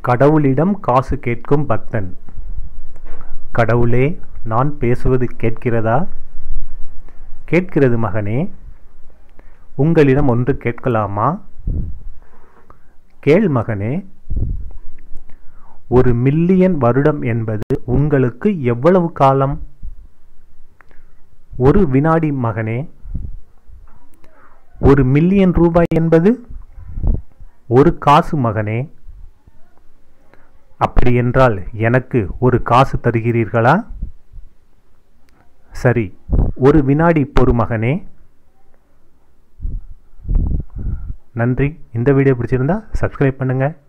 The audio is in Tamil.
கடவுளிடம் காசு கேட்கும் பக்தன் கடவுளே நான் பேசுவது கேட்கிறதா கேட்கிறது மகனே உங்களிடம் ஒன்று கேட்கலாமா கேள் மகனே ஒரு மில்லியன் வருடம் என்பது உங்களுக்கு எவ்வளவு காலம் ஒரு வினாடி மகனே ஒரு மில்லியன் ரூபாய் என்பது ஒரு காசு மகனே அப்படியென்றால் எனக்கு ஒரு காசு தருகிறீர்களா சரி ஒரு வினாடி பொறு மகனே நன்றி இந்த வீடியோ பிடிச்சிருந்தா சப்ஸ்கிரைப் பண்ணுங்கள்